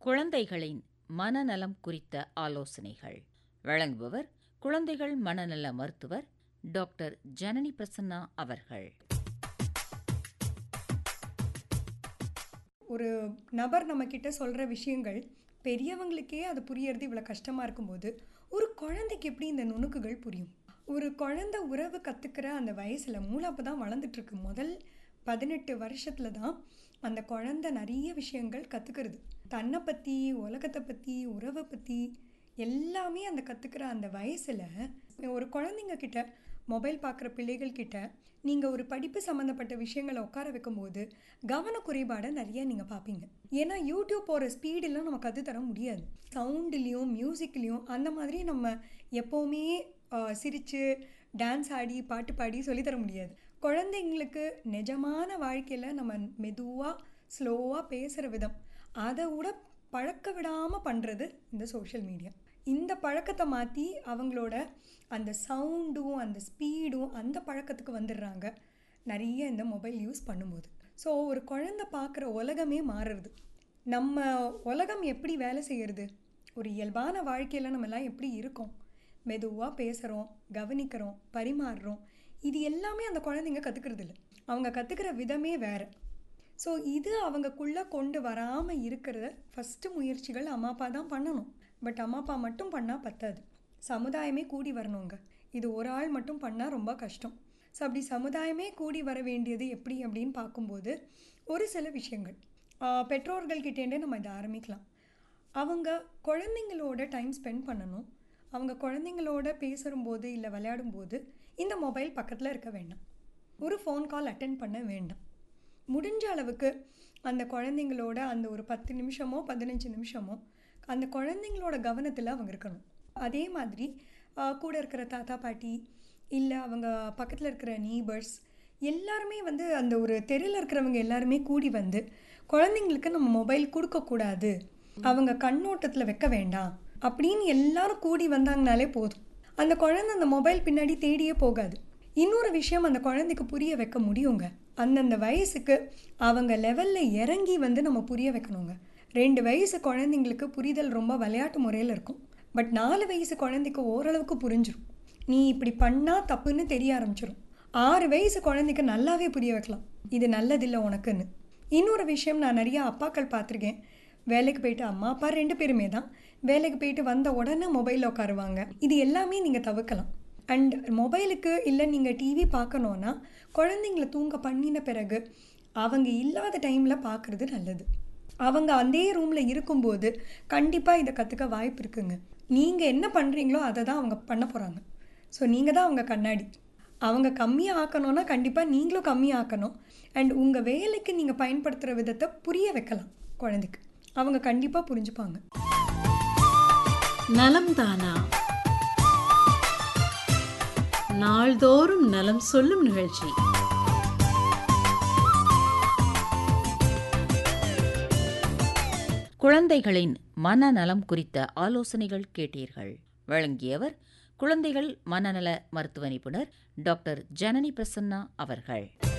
குழந்தைகளின் மனநலம் குறித்த ஆலோசனைகள் வழங்குபவர் குழந்தைகள் மனநல மருத்துவர் டாக்டர் ஜனனி பிரசன்னா அவர்கள் ஒரு நபர் நம்மக்கிட்ட சொல்கிற விஷயங்கள் பெரியவங்களுக்கே அது புரியறது இவ்வளோ கஷ்டமாக இருக்கும்போது ஒரு குழந்தைக்கு எப்படி இந்த நுணுக்குகள் புரியும் ஒரு குழந்தை உறவு கற்றுக்கிற அந்த வயசில் மூளை அப்போ தான் வளர்ந்துட்டுருக்கு முதல் பதினெட்டு வருஷத்தில் தான் அந்த குழந்தை நிறைய விஷயங்கள் கற்றுக்கிறது தன்னை பற்றி உலகத்தை பற்றி உறவை பற்றி எல்லாமே அந்த கற்றுக்கிற அந்த வயசில் ஒரு குழந்தைங்க கிட்ட மொபைல் பார்க்குற பிள்ளைகள் கிட்ட நீங்கள் ஒரு படிப்பு சம்மந்தப்பட்ட விஷயங்களை உட்கார வைக்கும்போது கவன குறைபாடை நிறைய நீங்கள் பார்ப்பீங்க ஏன்னா யூடியூப் போகிற ஸ்பீடெல்லாம் நம்ம கற்றுத்தர முடியாது சவுண்டுலேயும் மியூசிக்லேயும் அந்த மாதிரி நம்ம எப்போவுமே சிரித்து டான்ஸ் ஆடி பாட்டு பாடி சொல்லித்தர முடியாது குழந்தைங்களுக்கு நிஜமான வாழ்க்கையில் நம்ம மெதுவாக ஸ்லோவாக பேசுகிற விதம் அதை விட பழக்க விடாமல் பண்ணுறது இந்த சோஷியல் மீடியா இந்த பழக்கத்தை மாற்றி அவங்களோட அந்த சவுண்டும் அந்த ஸ்பீடும் அந்த பழக்கத்துக்கு வந்துடுறாங்க நிறைய இந்த மொபைல் யூஸ் பண்ணும்போது ஸோ ஒரு குழந்தை பார்க்குற உலகமே மாறுறது நம்ம உலகம் எப்படி வேலை செய்கிறது ஒரு இயல்பான வாழ்க்கையில் நம்மலாம் எப்படி இருக்கோம் மெதுவாக பேசுகிறோம் கவனிக்கிறோம் பரிமாறுறோம் இது எல்லாமே அந்த குழந்தைங்க கற்றுக்கிறது இல்லை அவங்க கற்றுக்கிற விதமே வேறு ஸோ இது அவங்கக்குள்ளே கொண்டு வராமல் இருக்கிறத ஃபஸ்ட்டு முயற்சிகள் அம்மா அப்பா தான் பண்ணணும் பட் அம்மா அப்பா மட்டும் பண்ணால் பத்தாது சமுதாயமே கூடி வரணுங்க இது ஒரு ஆள் மட்டும் பண்ணால் ரொம்ப கஷ்டம் ஸோ அப்படி சமுதாயமே கூடி வர வேண்டியது எப்படி அப்படின்னு பார்க்கும்போது ஒரு சில விஷயங்கள் பெற்றோர்கள்கிட்டேருந்தே நம்ம இதை ஆரம்பிக்கலாம் அவங்க குழந்தைங்களோட டைம் ஸ்பெண்ட் பண்ணணும் அவங்க குழந்தைங்களோட பேசும்போது இல்லை விளையாடும்போது இந்த மொபைல் பக்கத்தில் இருக்க வேண்டாம் ஒரு ஃபோன் கால் அட்டன் பண்ண வேண்டாம் முடிஞ்ச அளவுக்கு அந்த குழந்தைங்களோட அந்த ஒரு பத்து நிமிஷமோ பதினஞ்சு நிமிஷமோ அந்த குழந்தைங்களோட கவனத்தில் அவங்க இருக்கணும் அதே மாதிரி கூட இருக்கிற தாத்தா பாட்டி இல்லை அவங்க பக்கத்தில் இருக்கிற நீபர்ஸ் எல்லாருமே வந்து அந்த ஒரு தெருவில் இருக்கிறவங்க எல்லாருமே கூடி வந்து குழந்தைங்களுக்கு நம்ம மொபைல் கொடுக்கக்கூடாது அவங்க கண்ணோட்டத்தில் வைக்க வேண்டாம் அப்படின்னு எல்லாரும் கூடி வந்தாங்கனாலே போதும் அந்த குழந்தை அந்த மொபைல் பின்னாடி தேடியே போகாது இன்னொரு விஷயம் அந்த குழந்தைக்கு புரிய வைக்க முடியுங்க அந்தந்த வயசுக்கு அவங்க லெவலில் இறங்கி வந்து நம்ம புரிய வைக்கணுங்க ரெண்டு வயசு குழந்தைங்களுக்கு புரிதல் ரொம்ப விளையாட்டு முறையில் இருக்கும் பட் நாலு வயசு குழந்தைக்கு ஓரளவுக்கு புரிஞ்சிடும் நீ இப்படி பண்ணால் தப்புன்னு தெரிய ஆரம்பிச்சிடும் ஆறு வயசு குழந்தைக்கு நல்லாவே புரிய வைக்கலாம் இது நல்லதில்லை உனக்குன்னு இன்னொரு விஷயம் நான் நிறைய அப்பாக்கள் பார்த்துருக்கேன் வேலைக்கு போயிட்டு அம்மா அப்பா ரெண்டு பேருமே தான் வேலைக்கு போயிட்டு வந்த உடனே மொபைலில் உட்காருவாங்க இது எல்லாமே நீங்கள் தவிர்க்கலாம் அண்ட் மொபைலுக்கு இல்லை நீங்கள் டிவி பார்க்கணுன்னா குழந்தைங்கள தூங்க பண்ணின பிறகு அவங்க இல்லாத டைமில் பார்க்குறது நல்லது அவங்க அதே ரூமில் இருக்கும்போது கண்டிப்பாக இதை கற்றுக்க வாய்ப்பு இருக்குங்க நீங்கள் என்ன பண்ணுறீங்களோ அதை தான் அவங்க பண்ண போகிறாங்க ஸோ நீங்கள் தான் அவங்க கண்ணாடி அவங்க கம்மியாக ஆக்கணும்னா கண்டிப்பாக நீங்களும் கம்மியாக ஆக்கணும் அண்ட் உங்கள் வேலைக்கு நீங்கள் பயன்படுத்துகிற விதத்தை புரிய வைக்கலாம் குழந்தைக்கு அவங்க கண்டிப்பாக புரிஞ்சுப்பாங்க நலம் தானா நாள்தோறும் நலம் சொல்லும் நிகழ்ச்சி குழந்தைகளின் மனநலம் குறித்த ஆலோசனைகள் கேட்டீர்கள் வழங்கியவர் குழந்தைகள் மனநல மருத்துவ நிபுணர் டாக்டர் ஜனனி பிரசன்னா அவர்கள்